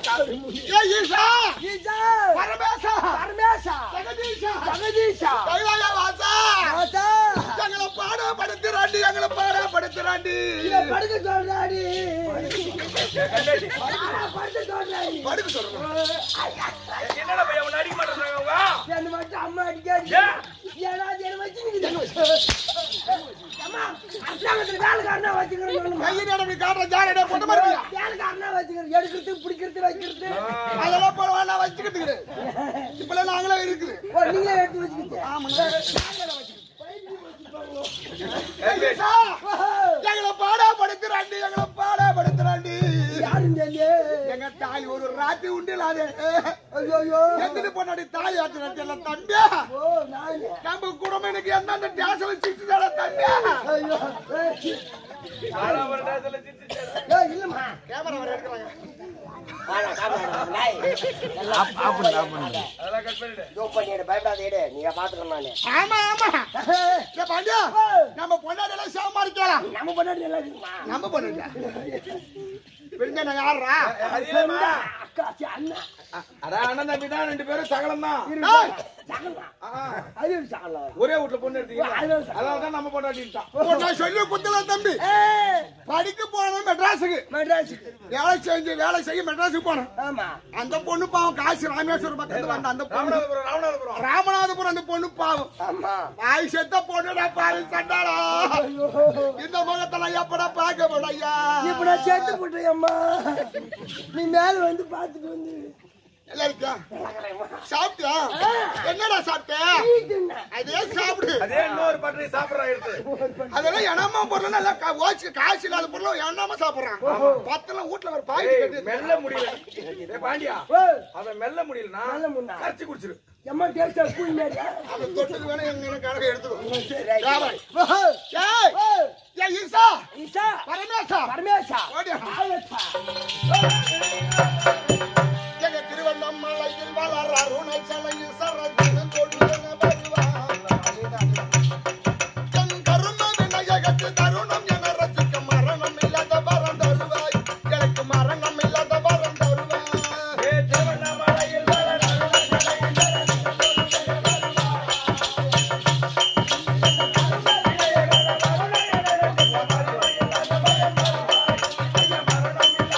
ஏ ஈசா ஈசா பரமேசா பரமேசா ஜெகதீஷா ஜெகதீஷா கைலாய வாசா ஆசா எங்களை பாடப்படுத்துறாண்டி எங்களை பாடப்படுத்துறாண்டி இத படுக்க சொல்றாடி கண்டாச்சு. படுக்க சொல்றாடி படுக்க சொல்றேன் என்னடா பையன் உன்னை அடிக்க மாட்டேன்றாங்க அவங்க? என்ன மட்டும் அம்மா அடிக்காது ஏன்? ஏன்னா என்ன வச்சு நீங்க அம்மா அரசாங்கத்துல வேலைக்காரனா வச்சுக்கிறோம் கையை நடவி காட்டுற ஜாலியா கொண்டு மறுபியா வேலைக்காரனா வச்சுக்கிறோம் எடுக்கிறது பிடிக்கிறது வைக்கிறது அதெல்லாம் போல நான் வச்சுக்கிட்டு இப்பெல்லாம் நாங்களே இருக்குது ஓ நீங்களே எடுத்து வச்சுக்கிட்டு ஈசா, எங்களை பாடப்படுத்துறாண்டி எங்களை பாடப்படுத்துறாண்டி யாரும் தெரியல எங்க தாய் ஒரு ராத்தி உண்டு அது ஐயோ ஐயோ எத்தனை பொண்ணாடி தாய் ஆட்டு எல்லாம் தம்பி ஓ நான் நம்ம குடும்பம் எனக்கு எந்தெந்த டேசல சிட்டு தம்பி ஐயோ ஏய், ஆனா ஒரு நேரத்துல சிரிச்சுட்டாரு. ஏய், இல்லம்மா கேமரா வர எடுக்கிறாங்க வாடா, காப்பாடு, நாய். எல்லாம் அதெல்லாம் கட் பண்ணிடு. இதோ பண்ணிடு, பயப்படாத இரு. நீங்க பாத்துக்கணும் நானு. ஆமா ஆமா ஏய், ஏ பாண்டியா நம்ம பொண்ணாடெல்லாம் சமாளிக்கலாம் நம்ம பொண்டாட்டி நல்லா இருக்குமா? நம்ம பொண்ணு பெருங்க நான் யாரா அது இல்லம்மா. சொந்தா, அக்கா, சி, அண்ணா. அதான் அண்ணன் தம்பி தான் ரெண்டு பேரும் சகலம் தான் ஏய், சகலம். அது ஒரு சகலம். ஒரே வீட்டுல பொண்ணு எடுத்தீங்க அதுதான் சகலம். அதனால தான் நம்ம பொண்டாட்டிட்டான் இப்போ நான் சொல்லி குத்தல தம்பி ஏய், படிக்க போனோம் மெட்ராஸுக்கு மெட்ராஸுக்கு. வேலை செஞ்சு வேலை செய்ய மெட்ராஸுக்கு போனோம் ஆமா. அந்த பொண்ணு பாவம் காசு ராமேஸ்வரம் பக்கத்துல வந்த அந்த பொண்ணு ராமநாதபுரம் ராமநாதபுரம் ராமநாதபுரம் அந்த பொண்ணு பாவம் ஆமா. வாய் செத்த பொண்ணுடா பாவி சண்டாளா ஐயோ. இந்த முகத்தெல்லாம் எப்படா பார்க்க முடியா இப்ப நான் செத்து போட்டேன் அம்மா. நீ மேல வந்து பாத்துட்டு வந்து எல்லாம் இருக்கா சாப்பிட்டியா என்னடா சாப்பிட்ட வீட்டுன்னா. அதே சாப்பிடு அதே இன்னொரு பட்டறை சாப்பிடுறா எடுத்து அதெல்லாம் எண்ணாம பொருள் நல்லா கா- ஓச்சு காசு இல்லாத பொருளும் எண்ணாம சாப்பிடுறான் பத்தெல்லாம் வீட்டுல ஒரு பாக்கெட் ஏய், கட்டி மெல்ல முடியல ஏய், பாண்டியா ஏய், அவன் மெல்ல முடியலனா மெல்ல முடியல. கரைச்சி குடிச்சிரு எம்மா டேஸ்டா ஸ்கூல் மாதிரியா? அந்த தொட்டுக்கு வேணா எங்க கணக்கு எடுத்துக்கோ சரி, ரைட். வியாபாரி. ஓஹோ. ஏய் ஏய், ஏய் ஈசா ஈசா, பரமேசா பரமேசா, ஓடியா. ஆயத்தா. எங்க திருவண்ணாமலையில் வளர அருணாச்சலையில் சரத்தின் கொடியன வருவான். தன் கரும விநாயகத்து தருணம் என ரசிக்க மரணம் இல்லாத வரம் தருவாய் எனக்கு மரணம் இல்லாத வரம் தருவாய் ஏ திருவண்ணாமலையில் வளர ஏய்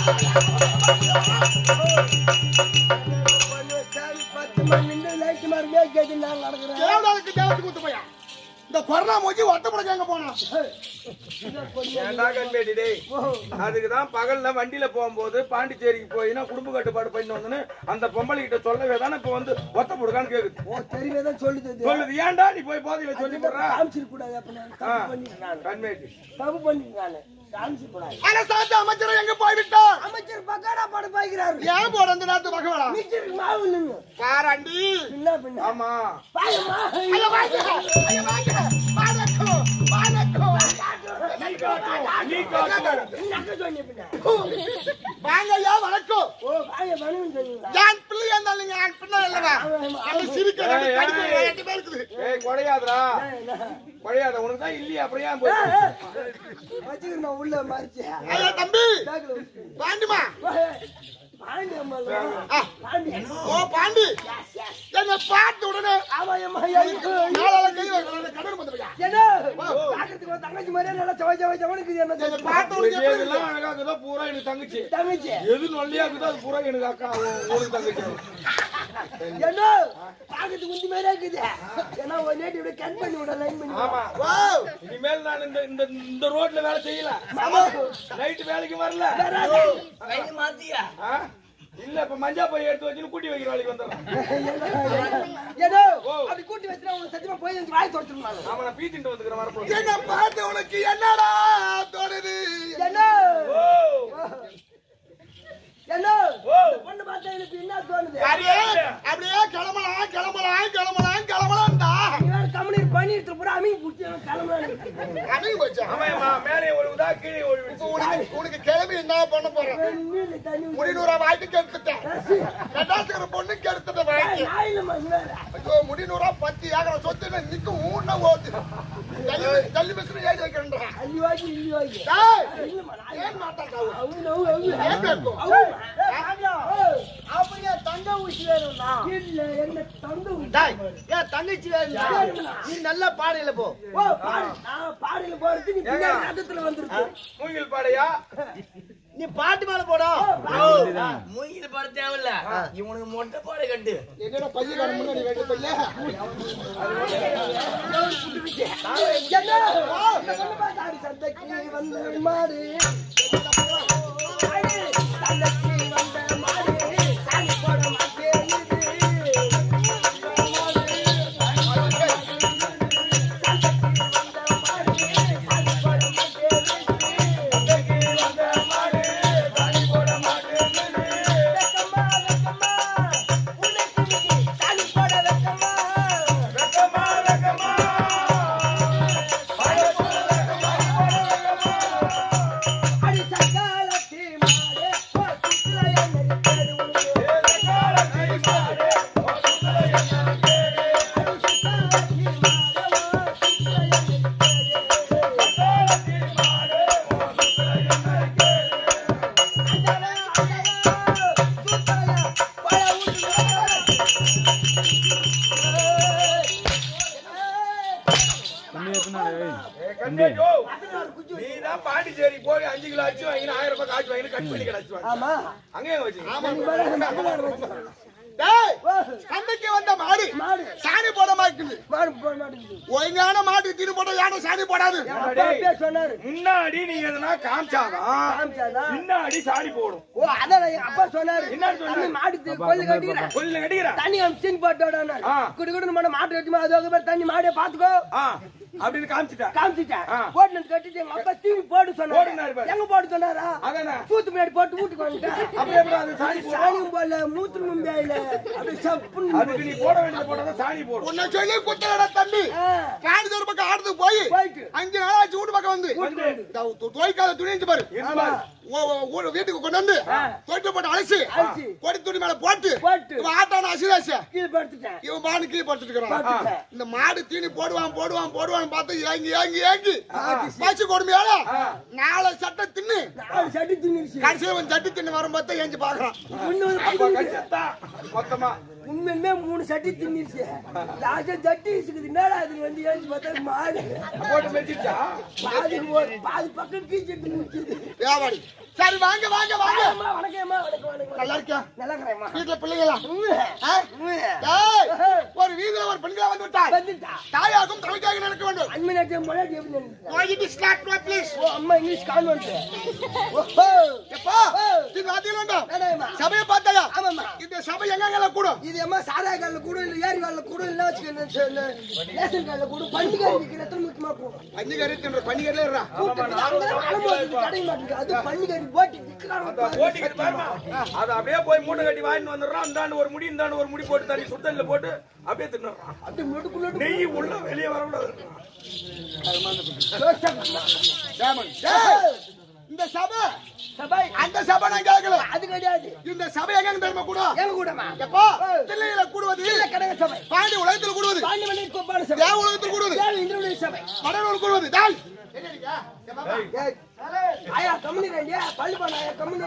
பத்து மணி நின்று லைட் மாதிரி மேய்க்காது நான் நடக்கிறேன் தேவதாளுக்கு தேவத்துக்கு ஊத்து போயா இந்த கொரோனா மூஞ்சி ஒட்டப்படக்கு எங்க போனா ஏன்டா கண்பேட்டி டேய் அதுக்கு தான் பகல்ல வண்டியில போகும்போது பாண்டிச்சேரிக்கு போயினா குடும்ப கட்டுப்பாடு பண்ணி வந்தோன்னு அந்த பொம்பளை கிட்ட சொல்லவே தானே இப்ப வந்து ஒத்த போடுக்கான்னு கேக்குது ஓ தெரியவே தான் சொல்லுது அது. சொல்லுது ஏன்டா நீ போய் போதையில சொல்லி போடுற காமிச்சிருக்க கூடாது அப்ப நான் ஆ, தப்பு பண்ணிட்டேன் நானு. கண்மேட்டி தப்பு பண்ணிட்டேன் நானு காமிச்சிருக்க கூடாது அரசாங்க அமைச்சர் எங்க போய்விட்டார் அமைச்சர் பக்காடா பாடு பாய்க்கிறாரு ஏன் போற அந்த நேரத்து பகவலா மிச்சருக்கு மாவு நின்னு பாராண்டி பின்ன பின்ன ஆமா பாயம்மா ஐயோ வாங்க ஐயோ வாங்க வானக்கோ வானக்கோ நீ காட்டு நீ காட்டு நக்க சொன்னீங்க பின்ன வாங்க ஐயா வணக்கம் ஓ பாய பண்ணுன்னு சொன்னீங்களா என் பிள்ளை இருந்தாலும் நீங்க என் பிள்ளை இல்லவா நம்ம சிரிக்க ஏய், ஏய். கடிக்க ரெண்டு பேர் இருக்குது ஏய் குறையாதடா குறையாத உனக்கு தான் இல்லையா அப்புறம் ஏன் போய் வச்சுக்கிறேன் நான் உள்ள மறைச்சேன் ஐயா தம்பி பேக்ல வச்சு. பாண்டிமா பாண்டி அம்மா ஆ, பாண்டி ஓ பாண்டி என்ன பார்த்த உடனே ஆமாயம்மா நாளால கை வைக்கணும் கடன் வந்துருக்கா என்ன பாக்கிறதுக்கு ஒரு தங்கச்சி மாதிரியே நல்லா சவை சவை சவனுக்கு என்ன என்ன பார்த்த உடனே எப்படி இருக்கு? இதெல்லாம் அழகா இருக்குதோ பூரா எனக்கு தங்கச்சி தங்கச்சி எது நொல்லியா இருக்குதோ அது பூரா எனக்கு அக்கா உன்- உனக்கு தங்கச்சி என்ன பாக்கிறதுக்கு குந்தி மாதிரியே இருக்குது ஏன்னா ஒரு நேட்டு இப்படி கட் பண்ணி விட லைன் பண்ணி விட. ஆமா வாவ். இனிமேல் நான் இந்த இந்த இந்த ரோட்ல வேலை செய்யல நைட்டு வேலைக்கு வரல ஆ? இல்ல இப்ப மஞ்சா போய் எடுத்து வச்சுன்னு கூட்டி வைக்கிற வேலைக்கு வந்துடுறேன் ஏதோ அப்படி கூட்டி வச்சுனா உனக்கு சத்தியமா போய் எனக்கு வாய் தொடச்சிடும் நான் ஆமா நான் பீத்திட்டு வந்துக்கிறேன் வரப்போ என்ன பார்த்து உனக்கு என்னடா தோணுது என்ன ஓ என்ன ஓ. பொண்ணு பார்த்தா எனக்கு என்ன தோணுது அப்படியே அப்படியே கிளம்பலாம் கிளம்பலாம் கிளம்பலாம் கிளம்பலாம்டா நீ வேற கம்பெனி பண்ணி எடுத்து பூரா அமீன் பிடிச்சி கிளம்பலாம் அணுகு போச்சா ஆமாம்மா மேலே ஒழுகுதா கீழே ஒழுகுச்சு உனக்கு உனக்கு கிளம்பி என்ன பண்ண போறேன் நீல தண்ணி முடிநூறா வாய்க்கு எடுத்துட்டேன் ரெண்டாசுக்கிற பொண்ணுக்கு எடுத்துட்ட வாய்க்கு நாயிலம்மா நீ வேற ஐயோ முடிநூறா பத்து ஏக்கர சொத்து நிக்கும் ஊன ஓட்டு ஜல்லி ஜல்லி மிஷின் ஏறி வைக்கிறேன்டா அள்ளி வாங்கி இல்லி வாங்கி டேய், இல்லம்மா நான் ஏன் மாட்டாண்டா அவு நவு அவு ஏன் இருக்கும் அப்படியே தங்க ஊசி வேணும்னா இல்ல என்ன தங்க ஊசி டேய், ஏன் தங்கச்சி வேணும்னா? நீ நல்லா பாடையில போ ஓ பாடு நான் பாடையில போறது நீ பின்னாடி ரத்தத்துல வந்துருக்கு மூங்கில் பாடையா நீ பாட்டு மேல போடா மூங்கில் பாட தேவையில்ல இவனுக்கு மொட்டை பாட கட்டு என்னடா பையன் முன்னாடி வேண்டிய பையன் என்ன என்ன பாத்தாடி சந்தைக்கு வந்த மாடு சந்தைக்கு வந்த மாடு சாணி போட மாட்டேங்குது வெக்கமா வெக்கமா ஏய், கண்டேஜோ. நீதான் பாண்டிச்சேரி போய் அஞ்சு கிலோ அச்சு வாங்கினு ஆயிரம் ரூபாய் காசு வாங்கினு கட் பண்ணி கிடச்சு வாங்க ஆமா அங்கே எங்க வச்சீங்க டேய் சந்தைக்கு வந்த மாடு மாடு. சாணி போட மாட்டேங்குது மாடு போட மாட்டேங்குது ஒழுங்கான மாட்டு தீனி போட யானை சாணி போடாது அப்பா அப்படியே சொன்னாரு முன்னாடி நீ எதனா காமிச்சாதான் காமிச்சாதா? பின்னாடி சாடி போடும் ஓ அதான் எங்க அப்பா சொன்னாரு என்ன சொன்னாரு? தம்பி, மாடு தீ- கொல்லு கட்டிக்கிறேன் கொல்ல கடிக்கிற தண்ணி அமிச்சின்னு போட்டோட ஆ. குடு குடுன்னு மாட மாட்டு கட்டுமா அது பேர் தண்ணி மாடே பாத்துக்கோ ஆ அப்படின்னு காமிச்சிட்ட காமிச்சிட்டேன் ஆ. போட்டு வந்து கட்டிட்டு எங்க அப்பா தீவி போடு போடுனாரு சொன்னாரு பாரு. எங்க போட்டு சொன்னாரா அதானே சூத்து முன்னாடி போட்டு வீட்டுக்கு வந்துட்டேன் அப்ப எப்படி அது சாணி போடும் சாணியும் போடல மூத்து மும்பியாயில அப்படி சப்புன்னு அதுக்கு நீ போட வேண்டியது போட்டதான் சாணி போடும் உன்னை சொல்லி குத்தலடா தம்பி ஆ, காணிதோர் பக்கம் ஆடுறதுக்கு போய் போயிட்டு அஞ்சு நாள் ஆச்சு வீட்டு பக்கம் வந்து வீட்டுக்கு வந்து இந்த து- துவைக்காத துணி இருந்துச்சு பாரு இருந்து பாரு. ஓ- ஓ- ஊரு வீட்டுக்கு கொண்டு வந்து தொட்டு போட்டு அலசி அலசி. கொடி துணி மேல போட்டு போட்டு. இவன் ஆட்டான அசிராசி கீழே படுத்துட்டேன் இவன் மாடு கீழே படுத்துட்டு இருக்கிறான் படுத்துட்டேன். இந்த மாடு தீனி போடுவான் போடுவான் போடுவான் பார்த்து ஏங்கி ஏங்கி ஏங்கி பச்சு கொடுமையால நாலு சட்டை தின்னு நாலு சட்டி தின்னுருச்சு கடைசியில அவன் சட்டி தின்னு வரும் பார்த்தா ஏஞ்சி பாக்குறான் ஒண்ணு ஒரு அப்ப பக்கம் கடிச்சத்தா மொத்தமா உண்மையுமே மூணு சட்டி தின்னுருச்சு லாஸ்டா சட்டி இருக்குது என்னடா அது வந்து ஏஞ்சி பார்த்தா மாடு போட்டு மெச்சிச்சா பாதி ஒரு- பாதி பக்கம் கீச்சிட்டு முடிச்சது வியாபாரி சரி வாங்க வாங்க வாங்க அம்மா வணக்கம் அம்மா வணக்கம் வணக்கம் நல்லா இருக்கியா நல்லா இருக்கிறேம்மா வீட்டுல பிள்ளைங்களா ஆ? டேய், ஒரு வீதியில ஒரு பெண்களா வந்து விட்டாய் வந்துட்டா தாயாகும் தமிழ்க்காக நினைக்க வேண்டும் அண்மை நேரத்தில் முன்னாடி எப்படி நின்னுட்டா? Why it is not my place? ஓ அம்மா இங்கிலீஷ் கான்வென்ட் ஓஹோ எப்பா இது அதில் வேண்டாம் வேணாம்மா. சபையை பார்த்தாயா ஆமாம்மா. இந்த சபை எங்கெங்க கூடும் இது அம்மா சாதா கால்ல கூட இல்ல ஏரி கால்ல கூட இல்ல வச்சுக்கணும் ரேஷன் கால்ல கூட பண்டிகை விக்கிற இடத்துல முக்கியமா போகும் பஞ்சுகரி தின்ற பஞ்சுகரில இருறா கூட்டத்துக்கு அங்கதான் அனுபவத்துக்கு கிடைக்க மாட்டேங்குது அது பண்டிகை போட்டு விக்கிறாங்க அந்த ஓட்டிக்கிட்டு பாருமா அது அப்படியே போய் மூட்டை கட்டி வாங்கிட்டு வந்துடுறான் இந்தாண்டு ஒரு முடி இந்தாண்டு ஒரு முடி போட்டு தண்ணி சுத்தல்ல போட்டு அப்படியே தின்னுறான் அது முடுக்குள்ள நெய் உள்ள வெளியே வரக்கூடாது டேமன். டேய், இந்த சபை சபை அந்த சபை நான் கேட்கல அது கிடையாது இந்த சபை எங்க தெரியுமா கூடும் எங்க கூடமா எப்பா தில்லையில கூடுவது இல்ல கடக சபை பாண்டி உலகத்தில் கூடுவது பாண்டி மணி கோப்பாடு சபை தேவ உலகத்தில் கூடுவது தேவ இந்திரனுடைய சபை வடலூர் கூடுவது டால் என்ன இருக்கா? எப்பா, ஏய், ஆயா கம்முனு ரெண்டியா பள்ளி பண்ண ஆயா கம்முனு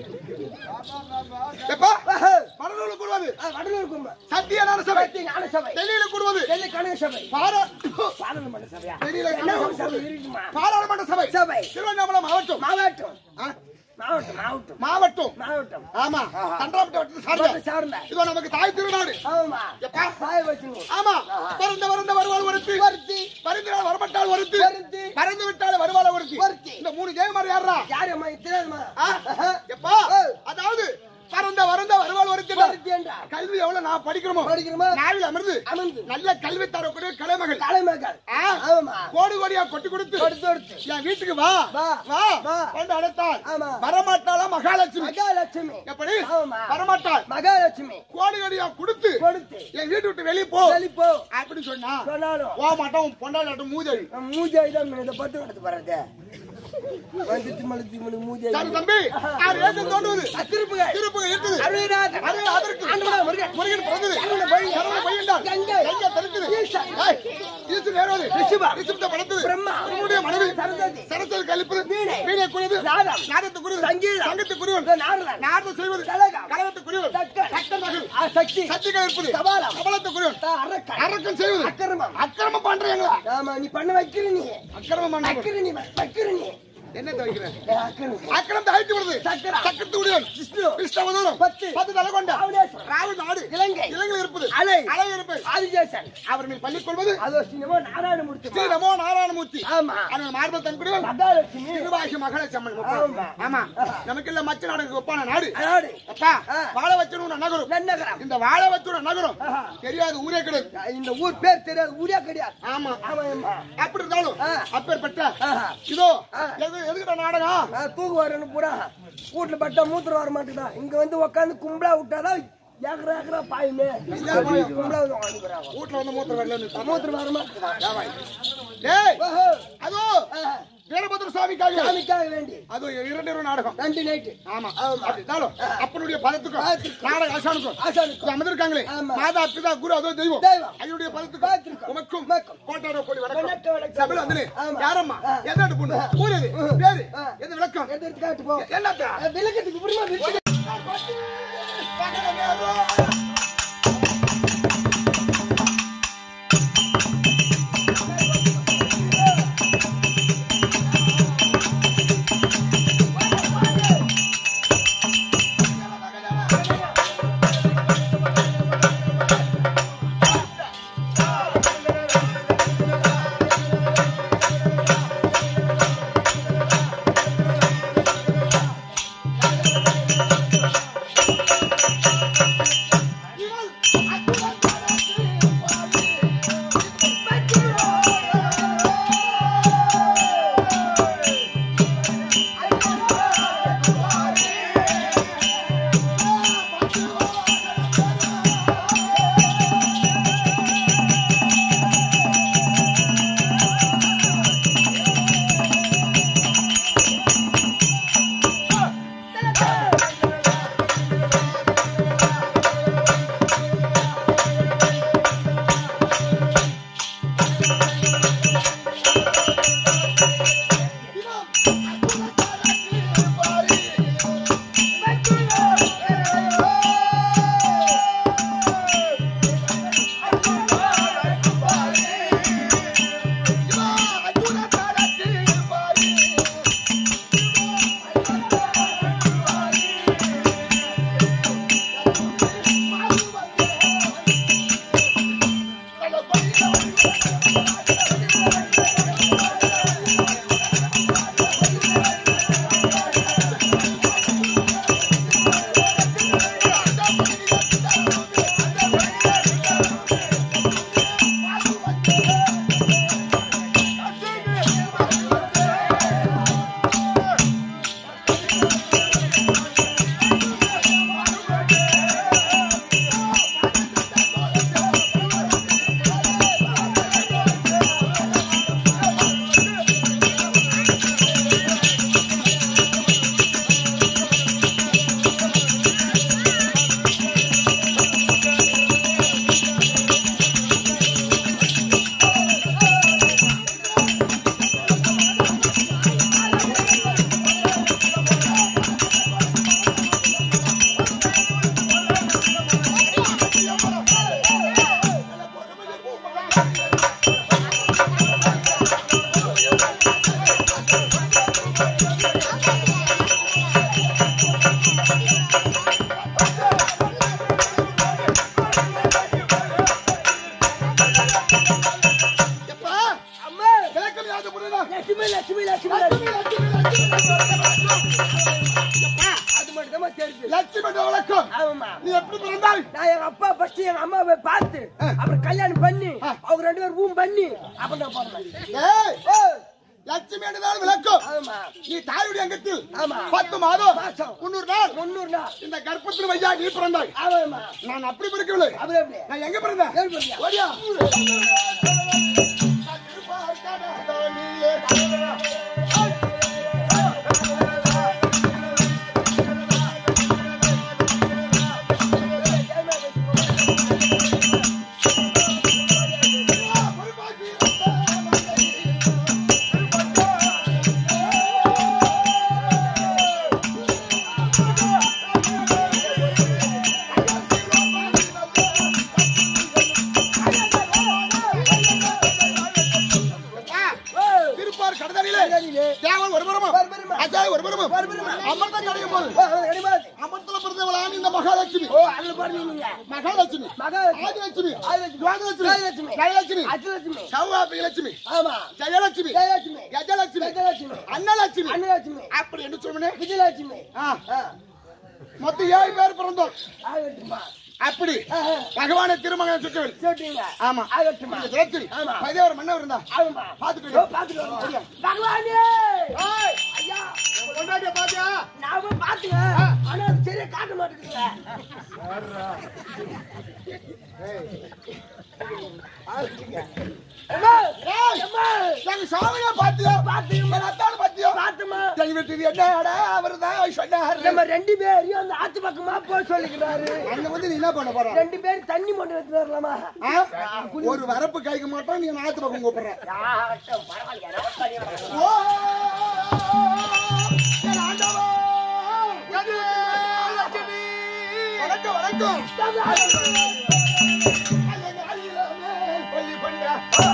எப்பா வடலூர் கூடுவது வடலூர் கும்ப சத்தியனான சபை ஞான சபை டெல்லியில கூடுவது டெல்லி கனக சபை பாரா பாராளுமன்ற சபையா டெல்லியில என்ன கனக ஒரு சபை இருக்குமா பாராளுமன்ற சபை சபை திருவண்ணாமலை மாவட்டம் மாவட்டம் ஆ, மாவட்டம் மாவட்டம் மாவட்டம் மாவட்டம் ஆமா தண்டாபட்ட வட்டத்தை சார்ந்த மாவட்டம் சார்ந்த இதோ நமக்கு தாய் திருநாடு ஆமா எப்பா? பாய வச்சுங்க ஆமா பறந்த பறந்த வருவாள் ஒருத்தி ஒருத்தி. பறந்தால் வரமாட்டால் ஒருத்தி ஒருத்தி. பறந்து விட்டால் வருவாள் ஒருத்தி ஒருத்தி. இந்த மூணு கேமர் யாரா யாரு அம்மா தெரியாதுமா எப்பா அதாவது பறந்த வரந்த வருவாள் ஒருத்தி ஒருத்தி என்றா கல்வி எவ்வளவு நான் படிக்கிறோமோ படிக்கிறோமா? நாவில் அமர்ந்து அமர்ந்து. நல்ல கல்வி தரக்கூடிய கலைமகள் தலைமகள் ஆ? ஆமா கோடி கோடியா கொட்டி கொடுத்து கொடுத்து கொடுத்து என் வீட்டுக்கு வா வா. வா வா. கொண்டு அடைத்தாள் ஆமா. வரமாட்டாளா மகாலட்சுமி மகாலட்சுமி எப்படி ஆமா. வரமாட்டாள் மகாலட்சுமி கோடி கோடியா கொடுத்து கொடுத்து என் வீட்டு விட்டு வெளியே போ வெளிப்போ அப்படின்னு சொன்னா சொன்னாலும் போக மாட்டோம் பொண்டாட்டும் மூதேவி மூஜாய் தான் இதை பத்து எடுத்து வர்றது வந்துட்டு மலத்தி மணி மூஜாய் சரி தம்பி ஆறு ஏக்கம் தோண்டுவது திருப்புகள் திருப்புக இருக்குது அருணாதன். அது அதற்கு ஆண்டவா, முருகன். முருகன் பிறந்தது சரவண பையன். சரவண பையன்தான். கங்கை. கங்கை பிறந்தது. ஈசன். ஏய், ஈசன் வேறொரு. ரிஷபா. ரிஷபத்தை படைத்தது. பிரம்மா. பிரம்மாவுடைய மனைவி. சரஸ்வதி. சரஸ்வதி கழிப்பது. வீணை. வீணை குறியது. நாதம். நாதத்துக்குரியது. சங்கீதம். சங்கத்துக்குரியவன். நாரதன். நாதம் செய்வது. கலகம். கலகத்துக்குரியவன். தக்கன். தக்கன் மகள். ஆ, சக்தி சக்தி கழிப்பது. கபாலம். கபாலத்துக்குரியவன். தா, அரக்கன் அரக்கம் செய்வது. அக்கிரமம். அக்கிரமம் பண்றீங்களா ஆமா நீ பண்ண வைக்கிற நீ அக்கிரமம் பண்ற வைக்கிற நீ வைக்கிற நீ என்னத்தை வைக்கிறேன் ஏ, அக்கிரமம் அக்கிரமத்தை அழித்து விடுது சக்கரம். சக்கரத்துக்குரியவன் விஷ்ணு. விஷ்ணவதூரம் பத்து. பத்து தலை கொண்ட ராவணேஸ்வரன். ராவண நாடு இலங்கை. இலங்கை இருப்பது அலை. அலை இருப்பது ஆதிஜேசன் அவர் மேல் பள்ளி கொள்வது அதோ சின்னமோ நாராயணமூர்த்தி ஸ்ரீ நமோ நாராயணமூர்த்தி ஆமா அவன் மார்பல் தன்குடிவன் மகாலட்சுமி திருவாகி மகள சம்மன் ஆமா. ஆமா நமக்கு இல்ல மச்ச நாடுக்கு ஒப்பான நாடு நாடு அப்பா ஆ. வாழ வச்சனு நகரம் நன்னகரம் இந்த வாழ வச்சோட நகரம் ஆஹா. தெரியாது ஊரே கிடையாது இந்த ஊர் பேர் தெரியாது ஊரே கிடையாது ஆமா ஆமா ஆமா அப்படி இருந்தாலும் ஆ. அப்பேற்பட்ட ஆஹா. இதோ ஆ. எது எதுக்கிட்ட நாடகம் ஆ, தூங்குவாருன்னு பூரா வீட்டுல பட்டா மூத்திரம் வர மாட்டேங்குதா இங்க வந்து உட்காந்து கும்பலா விட்டாதான் ஏக்கரா ஏக்கரா பாயுமே கும்பலா வந்து உட்காந்துக்கிறாங்க வீட்டுல வந்து மூத்திர வரல மூத்திரம் வர மாட்டேங்குதா டேய் ஓஹோ அதோ ஆ, வீரபத்ர சுவாமிக்காக சாமிக்காக வேண்டி அது இரண்டு இரவு நாடகம் ரெண்டு நைட்டு ஆமா அப்படின்னாலும் அப்பனுடைய பதத்துக்கும் பதத்துக்கும். நாடக ஆசானுக்கும் ஆசானுக்கும். அமர்ந்திருக்காங்களே ஆமா. மாதா பிதா குரு அதோ தெய்வம் தெய்வம். ஐயுடைய பதத்துக்கும் பதத்துக்கும். உமக்கும் உமக்கும். கோட்டாரோ கோடி வணக்கம், வணக்கம் வணக்கம். சபையில வந்து ஆமா. யாரம்மா ஆ. எந்த பொண்ணு ஊரது பேரு ஆ. எந்த விளக்கம் எடுத்து எடுத்து காட்டு போ என்னத்த ஆ, விளக்கத்துக்கு புரியுமா விளக்கு எப்பா, அது மட்டும் தான் தெரியுது லட்சுமி என்ற வழக்கம் ஆமாம்மா நீ எப்படி பிறந்தாய் நான் எங்க அப்பா ஃபர்ஸ்ட் எங்க அம்மாவை பார்த்து அப்புறம் கல்யாணம் பண்ணி அவங்க ரெண்டு பேரும் ரூம் பண்ணி அப்புறம் நான் பிறந்தேன் ஏய், ஏய், லட்சுமி என்றதால் விளக்கம் ஆமா நீ தாயுடைய அங்கத்தில் ஆமா. பத்து மாதம் மாசம். முன்னூறு நாள் முன்னூறு நாள் இந்த கர்ப்பத்தில் வையா நீ பிறந்தாய் ஆமாம்மா நான் அப்படி பிறக்கவில்லை அப்புறம் எப்படி நான் எங்க பிறந்தேன் ஏழு பிறந்தியா? ஓடியா ஏய், திருப்பார் கடற்கரையிலே கடற்கரையிலே தேவன் ஒரு புறமும் ஒரு புறமும். அசாய் ஒரு புறமும் ஒரு புறமும். அமர்தான் கிடைக்கும் போது ஓ, அது கிடையாது. அமர்த்துல பிறந்தவளாம் இந்த மகாலட்சுமி ஓ அதுல பாருங்க நீங்க மகாலட்சுமி மகாலட்சுமி. ஆதிலட்சுமி ஆதிலட்சுமி. துவாதலட்சுமி ஜெயலட்சுமி. ஜெயலட்சுமி அச்சலட்சுமி சௌகாபி லட்சுமி ஆமா ஜெயலட்சுமி ஜெயலட்சுமி கஜலட்சுமி கஜலட்சுமி அன்னலட்சுமி அன்னலட்சுமி அப்படி என்று சொல்லுமே விஜயலட்சுமி ஆ, ஆ, மொத்தம் ஏழு பேர் பிறந்தோம் ஆகட்டுமா அப்படி ஆ, ஆ. பகவானை திருமகன் சுற்றவில் சொல்றீங்க ஆமா ஆகட்டுமா இந்த ஜெயத்தில் ஆமா. பதினோரு மன்னர் இருந்தா ஆமா பாத்துட்டு ஓ, பாத்துட்டு வரணும். பகவானே ஐயா கொண்டாடிய பாத்தியா நாம பாத்துங்க ஆனா அது சரியா காட்ட மாட்டேங்குதுங்க அம்மா, ஏய், அம்மா, எங்க சாமியா பாத்தியா பாத்துங்க. எங்க அத்தான பாத்தியா பாத்துமா எங்க வீட்டுக்கு என்னடா அவர்தான் சொன்னாரு நம்ம ரெண்டு பேரையும் அந்த ஆத்து பக்கமா போக சொல்லிக்கிறாரு அங்க வந்து நீ என்ன பண்ண போற ரெண்டு பேரும் தண்ணி மொண்டு எடுத்து வரலாமா ஆ? ஒரு வரப்பு காய்க்க மாட்டோம் நீ நாத்து பக்கம் கூப்பிடுற யார்கிட்ட பரவாயில்ல, யாராவது பரவாயில்ல. ஓ, என் ஆண்டவா, கஜலட்சுமி. வணக்கம் வணக்கம் பள்ளி கொண்டா.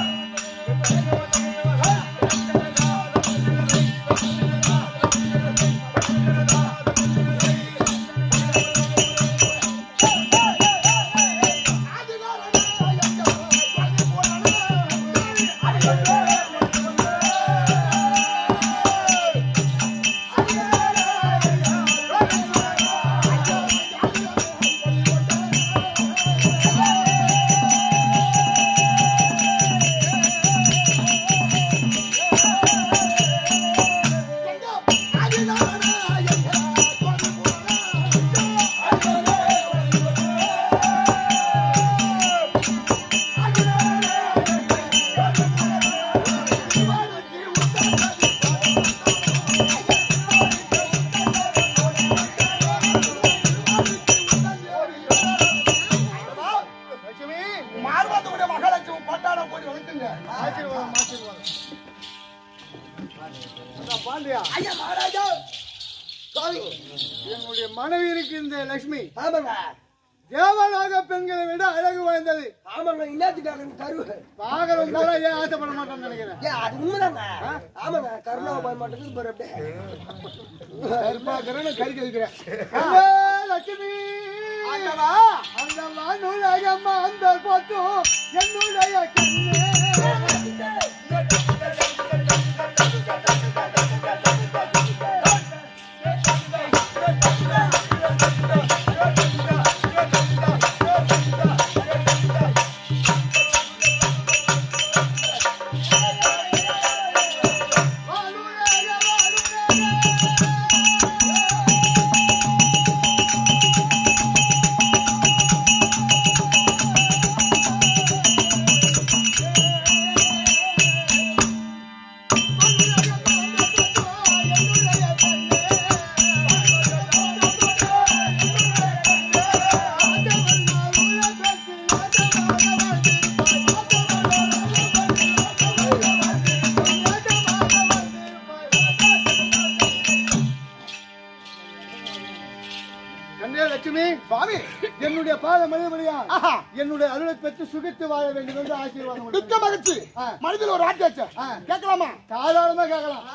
லட்சுமி, மார்வாத்தகுடி மகாலட்சுமி கொண்டாடம் போய் வளர்த்துங்க ஆசீர்வாதம் ஆசீர்வாதம் அண்ணா பாண்டியா ஐயா மகாராஜா சாமி, என்னுடைய மனைவி இருக்கின்ற லட்சுமி ஆமாங்க தேவலாக பெண்களை விட அழகு வாய்ந்தது ஆமாங்க இன்னத்துக்காக கருவு பாகரம் கூட ஏன் ஆசைப்பட மாட்டேன்னு நினைக்கிறேன் ஏன் அது உண்மைதாங்க ஆமாங்க கருணாவை போய் மாட்டேங்குது பாரு அப்படியே கறி கழிக்கிறேன் லட்சுமி அந்த வானுலகம் அந்த போட்டு என்னுடைய கண்ணே கண்டே லட்சுமி சுவாமி என்னுடைய பாத மனிதமணியா என்னுடைய அருளை பெற்று சுகித்து வாழ வேண்டும் என்று ஆசீர்வாதம் மிக்க மகிழ்ச்சி மனதில் ஒரு ஆட்டு வச்ச கேட்கலாமா தாராளமா கேட்கலாம்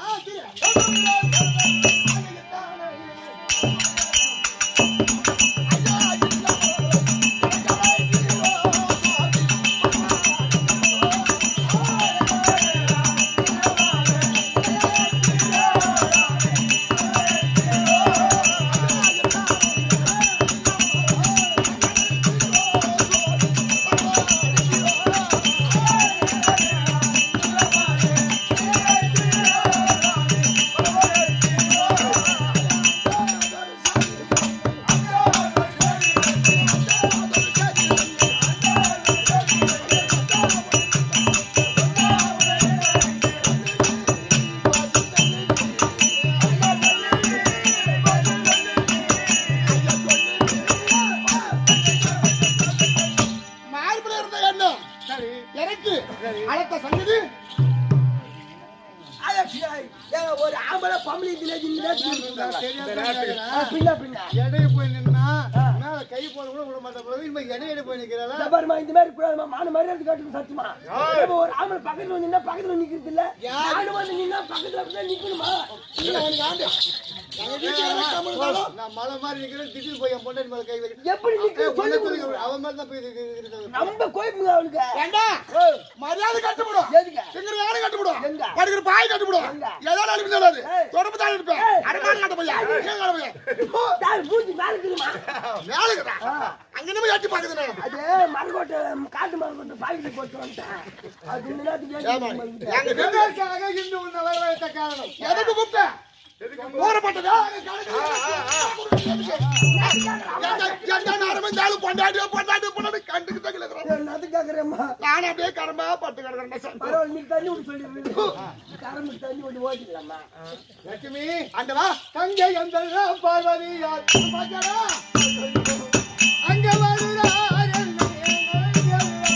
ஆ ஆ, பின்ன பின்ன இடையே போய் நின்னா மேல கை போட கூட விட மாட்டேன் brother. இனிமே இடையில போய் நிக்கிறாளா இந்த பாரும்மா, இந்த மாதிரி கூடாதும்மா, மான மரியாதை காட்டுங்க சத்தியமா. இப்ப ஒரு ஆம்பளை பக்கத்துல வந்து நின்னா பக்கத்துல வந்து நிக்கிறது இல்ல. நானும் வந்து நின்னா பக்கத்துல அப்படிதான் நிக்கணுமா? நான் மலை மாதிரி நிக்கிறேன் திடீர்னு போய் என் பொண்டாட்டி மேல கை வைக்கிறேன் எப்படி நிக்கிறது சொல்லு பொண்டாட்டி கொடுங்க. அவன் மேல தான் போய் இது- இது- இது- இது- நம்ம கோயிப்புங்க அவளுக்கு. ஏண்டா ஓ, மரியாதை கட்டுப்படும் எதுக்கு? சிங்கர் யானை கட்டுப்படும் எங்க? படுக்கிற பாய் கட்டுப்படும் எங்க? ஏதாவது அனுப்பிச்சாது ஏய். தொடர்பு தான் இருப்பேன் ஏய். அடமான கட்ட பையன் கீழே கட்ட பையன் தாய் மூஞ்சி மேல இருக்குதும்மா. வேலைக்குடா அங்க நம்ம எட்டி பாக்குதுண்ணே அது மரக்கோட்டை, காட்டு மரக்கோட்டை பாக்கெட்ல போட்டு வந்துட்டேன். அது இந்த நேரத்துக்கு ஏன் ஏமா, உங்களுக்கு? எங்க நிர்ணயிச்சாக இந்த உன்னை வரவழைத்த காரணம் எதுக்கு கூப்பிட்ட ஊறப்பட்டதா பொண்டாட்டியோ பொண்டாட்டி பொண்டாட்டி கண்டுக்கு தகலுகிறோம் என்னது கேக்குறேம்மா? நான் அப்படியே கடமா பட்டு கிடக்கிறேன் சார் பரவாயில்ல, நீ தண்ணி விட்டு சொல்லிடுறீங்க. கரம்பு தண்ணி விட்டு ஓட்டிக்கலாமா? லட்சுமி அண்டவா தங்கை அந்த பார்வதி யார் பாத்தியாடா? அங்க வருகிறார் என்னை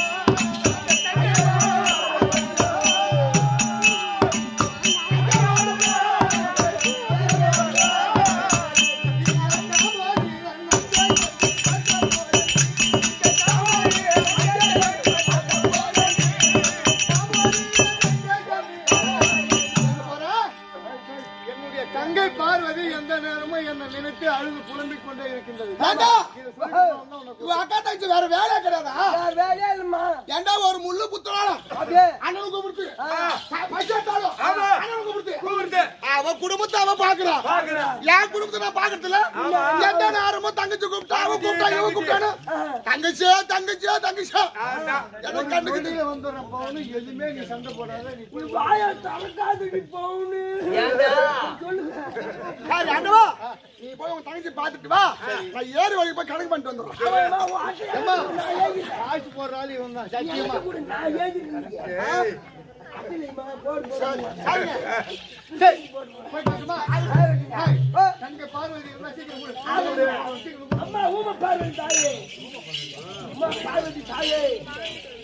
என்னுடைய தங்கை பார்வதி எந்த நேரமும் என்னை நினைத்து அழுது புலம்பிக் கொண்டே இருக்கின்றது இதை சொல்லிட்டு போனா உனக்கு அக்கா தங்கச்சி வேற வேலையே கிடையாதா வேற வேலையே இல்லம்மா. ஏண்டா ஒரு முள்ளு குத்துறாலும் அப்படியே அண்ணன் கூப்பிடுத்து பச்சாட்டாலும் ஆமா. அண்ணன் கூப்பிடுத்து கூப்பிட்டு அவ குடும்பத்தை அவ பாக்குறா பாக்குறேன் என் குடும்பத்தை நான் பாக்குறதுல எந்த நேரமும் தங்கச்சி கூப்பிட்டா அவ கூப்பிட்டா இவ கூப்பிட்டானு தங்கச்சியா தங்கச்சியா தங்கச்சியா எனக்கு கண்டுக்கிட்டு வெளியில வந்துடுறேன் பவுனு எதுவுமே நீ சண்டை போடாத நீ போய் வாயை திறக்காதடி பவுனு. சொல்லுங்க சரி, அண்ணவா நீ போய் உன் தங்கச்சி பாத்துட்டு வா நான் ஏறி வழி போய் கணக்கு பண்ணிட்டு வந்துடுறேன் அவன் வா, உன் ஆசையை நான் ஏகிட்டேன். காசு போடுற ஆள் இவன் தான் சத்தியமா எனக்கு கொடு, நான் ஏகிட்டேன். அப்படி இல்லைம்மா, போடு, போடு. சரிங்க சரி போயிட்டு வரட்டுமா? ஏய், தங்கை பார்வதி இருந்தா சீக்கிரம் கொடு. சீக்கிரம் கொடு. அம்மா ஊம பார்வதி தாயே அம்மா பார்வதி தாயே